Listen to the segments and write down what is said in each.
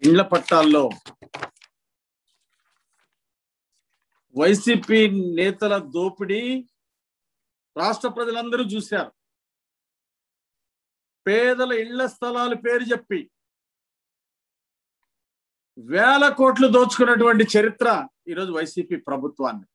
ఇళ్ల పట్టాల్లో వైసీపీ నేతల దోపిడీ రాష్ట్ర ప్రజలందరూ చూశారు పేదల ఇళ్ల స్థలాలు పేరు చెప్పి వేల కోట్లు దోచుకున్నటువంటి చరిత్ర ఈరోజు వైసీపీ ప్రభుత్వాన్ని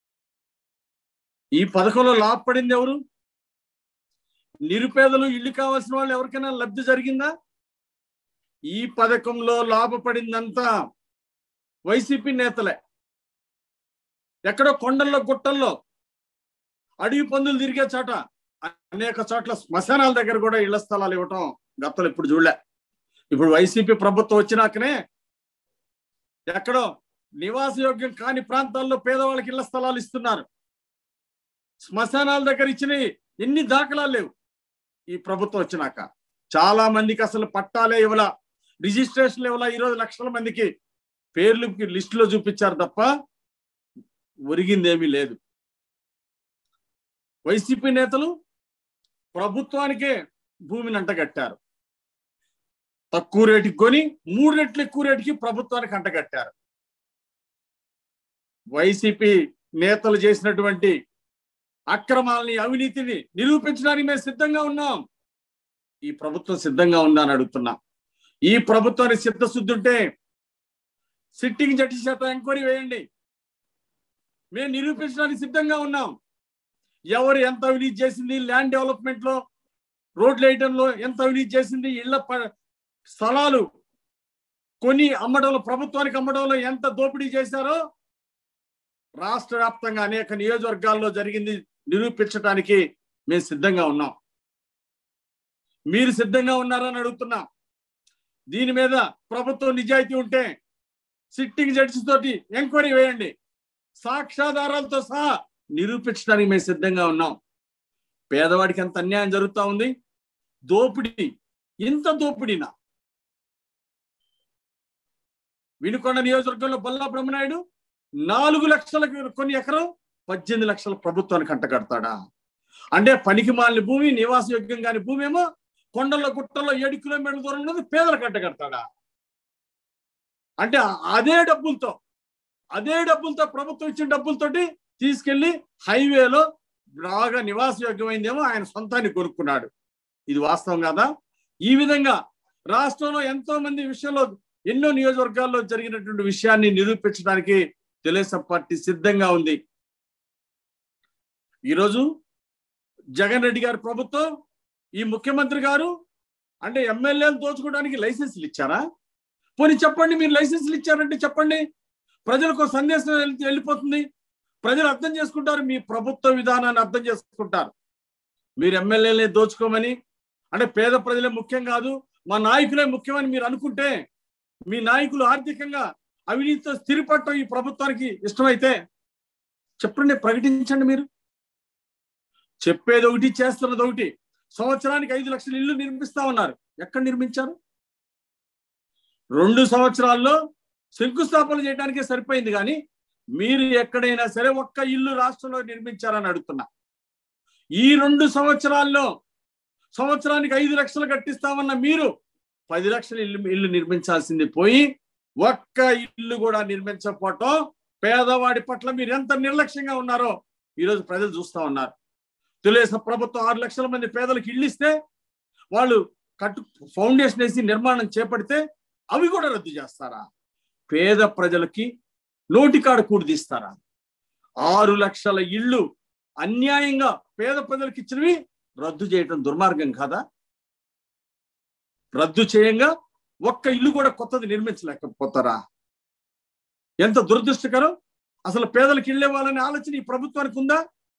ఈ పథకంలో లాభపడింది ఎవరు నిరుపేదలు ఇల్లు కావాల్సిన వాళ్ళు ఎవరికైనా లబ్ధి జరిగిందా ఈ పథకంలో లాభపడిందంతా వైసీపీ నేతలే ఎక్కడో కొండల్లో గుట్టల్లో అడవి పందులు తిరిగే చోట అనేక చోట్ల శ్మశానాల దగ్గర కూడా ఇళ్ల స్థలాలు ఇవ్వటం గతంలో ఇప్పుడు చూడలే ఇప్పుడు వైసీపీ ప్రభుత్వం వచ్చినాకనే ఎక్కడో నివాసయోగ్యం కాని ప్రాంతాల్లో పేదవాళ్ళకి ఇళ్ల స్థలాలు ఇస్తున్నారు శ్మశానాల దగ్గర ఇచ్చిన ఎన్ని దాఖలాలు లేవు ఈ ప్రభుత్వం వచ్చినాక చాలా మందికి అసలు పట్టాలే ఇవ్వలా రిజిస్ట్రేషన్ ఇవ్వలా ఈరోజు లక్షల మందికి పేర్లు లిస్టులో చూపించారు తప్ప ఒరిగిందేమీ లేదు వైసీపీ నేతలు ప్రభుత్వానికే భూమిని అంటగట్టారు తక్కువ రేటుకి కొని మూడు రెట్లు ఎక్కువ రేటుకి ప్రభుత్వానికి అంటగట్టారు వైసీపీ నేతలు చేసినటువంటి అక్రమాలని అవినీతిని నిరూపించడానికి మేము సిద్ధంగా ఉన్నాం ఈ ప్రభుత్వం సిద్ధంగా ఉందా అని అడుగుతున్నాం ఈ ప్రభుత్వానికి సిద్ధశుద్ధి ఉంటే సిట్టింగ్ జడ్జి చేత ఎంక్వైరీ వేయండి మేము నిరూపించడానికి సిద్ధంగా ఉన్నాం ఎవరు ఎంత అవినీతి చేసింది ల్యాండ్ డెవలప్మెంట్ లో రోడ్లు వేయడంలో ఎంత అవినీతి చేసింది ఇళ్ల స్థలాలు కొని అమ్మడంలో ప్రభుత్వానికి అమ్మడంలో ఎంత దోపిడీ చేశారో రాష్ట్ర వ్యాప్తంగా అనేక నియోజకవర్గాల్లో జరిగింది నిరూపించడానికి మేము సిద్ధంగా ఉన్నాం మీరు సిద్ధంగా ఉన్నారని అడుగుతున్నా దీని మీద ప్రభుత్వం నిజాయితీ ఉంటే సిట్టింగ్ జడ్జి తోటి ఎంక్వైరీ వేయండి సాక్ష్యాధారాలతో సహా నిరూపించడానికి మేము సిద్ధంగా ఉన్నాం పేదవాడికి ఎంత అన్యాయం జరుగుతూ ఉంది దోపిడీ ఇంత దోపిడీనా వినుకొండ నియోజకవర్గంలో బల్లా బ్రహ్మనాయుడు నాలుగు లక్షలకు కొన్ని ఎకరం పద్దెనిమిది లక్షల ప్రభుత్వానికి అంటగడతాడా అంటే పనికి మాలిన భూమి నివాసయోగ్యం కాని భూమి ఏమో కొండల గుట్టల్లో ఏడు కిలోమీటర్ల దూరం ఉన్నది పేదలకు అంటగడతాడా అంటే అదే డబ్బులతో అదే డబ్బులతో ప్రభుత్వం ఇచ్చిన డబ్బులతోటి తీసుకెళ్లి హైవేలో బాగా నివాసయోగ్యమైందేమో ఆయన సొంతాన్ని కొనుక్కున్నాడు ఇది వాస్తవం కాదా ఈ విధంగా రాష్ట్రంలో ఎంతో మంది విషయంలో ఎన్నో నియోజకవర్గాల్లో జరిగినటువంటి విషయాన్ని నిరూపించడానికి తెలుగుదేశం పార్టీ సిద్ధంగా ఉంది ఈరోజు జగన్ రెడ్డి గారి ప్రభుత్వం ఈ ముఖ్యమంత్రి గారు అంటే ఎమ్మెల్యేలు దోచుకోవడానికి లైసెన్సులు ఇచ్చారా పోనీ చెప్పండి మీరు లైసెన్సులు ఇచ్చారంటే చెప్పండి ప్రజలకు సందేశం వెళ్ళిపోతుంది ప్రజలు అర్థం చేసుకుంటారు మీ ప్రభుత్వ విధానాన్ని అర్థం చేసుకుంటారు మీరు ఎమ్మెల్యేలే దోచుకోమని అంటే పేద ప్రజలే ముఖ్యం కాదు మా నాయకులే ముఖ్యమని మీరు అనుకుంటే మీ నాయకులు ఆర్థికంగా అవినీతితో స్థిరపడటం ఈ ప్రభుత్వానికి ఇష్టమైతే చెప్పండి ప్రకటించండి మీరు చెప్పేది ఒకటి చేస్తున్నది ఒకటి సంవత్సరానికి ఐదు లక్షల ఇల్లు నిర్మిస్తా ఉన్నారు ఎక్కడ నిర్మించారు రెండు సంవత్సరాల్లో శంకుస్థాపన చేయడానికే సరిపోయింది కానీ మీరు ఎక్కడైనా సరే ఒక్క ఇల్లు రాష్ట్రంలో నిర్మించారని అడుగుతున్నా ఈ రెండు సంవత్సరాల్లో సంవత్సరానికి ఐదు లక్షలు కట్టిస్తామన్న మీరు పది లక్షల ఇల్లు ఇల్లు నిర్మించాల్సింది పోయి ఒక్క ఇల్లు కూడా నిర్మించకపోవటం పేదవాడి పట్ల మీరు ఎంత నిర్లక్ష్యంగా ఉన్నారో ఈరోజు ప్రజలు చూస్తా ఉన్నారు తెలుగుదేశం ప్రభుత్వం ఆరు లక్షల మంది పేదలకు ఇల్లు ఇస్తే వాళ్ళు కట్టు ఫౌండేషన్ వేసి నిర్మాణం చేపడితే అవి కూడా రద్దు చేస్తారా పేద ప్రజలకి నోటికాడ కూడిదీస్తారా ఆరు లక్షల ఇళ్ళు అన్యాయంగా పేద ప్రజలకు ఇచ్చినవి రద్దు చేయటం దుర్మార్గం కాదా రద్దు చేయంగా ఒక్క ఇల్లు కూడా కొత్తది నిర్మించలేకపోతారా ఎంత దురదృష్టకరం అసలు పేదలకు ఇళ్ళు ఇవ్వాలనే ఆలోచన ఈ ప్రభుత్వానికి ఉందా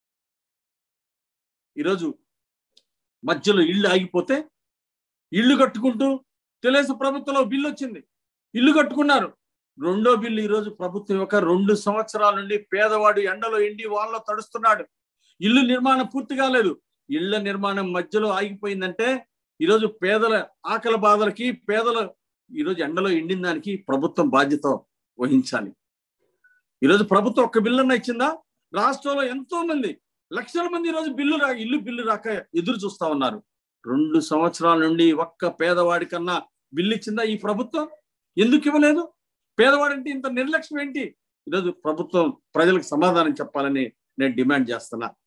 ఈరోజు మధ్యలో ఇల్లు ఆగిపోతే ఇల్లు కట్టుకుంటూ తెలుగుదేశం ప్రభుత్వంలో బిల్లు వచ్చింది ఇల్లు కట్టుకున్నారు రెండో బిల్లు ఈరోజు ప్రభుత్వం యొక్క రెండు సంవత్సరాల నుండి పేదవాడు ఎండలో ఎండి వాళ్ళలో తడుస్తున్నాడు ఇల్లు నిర్మాణం పూర్తి కాలేదు ఇళ్ల నిర్మాణం మధ్యలో ఆగిపోయిందంటే ఈరోజు పేదల ఆకలి బాధలకి పేదల ఈరోజు ఎండలో ఎండిన దానికి ప్రభుత్వం బాధ్యత వహించాలి ఈరోజు ప్రభుత్వం ఒక్క బిల్లు ఇచ్చిందా రాష్ట్రంలో ఎంతో మంది లక్షల మంది ఈరోజు బిల్లు రా ఇల్లు బిల్లు రాక ఎదురు చూస్తా ఉన్నారు రెండు సంవత్సరాల నుండి ఒక్క పేదవాడి కన్నా బిల్లు ఇచ్చిందా ఈ ప్రభుత్వం ఎందుకు ఇవ్వలేదు పేదవాడంటే ఇంత నిర్లక్ష్యం ఏంటి ఈరోజు ప్రభుత్వం ప్రజలకు సమాధానం చెప్పాలని నేను డిమాండ్ చేస్తున్నా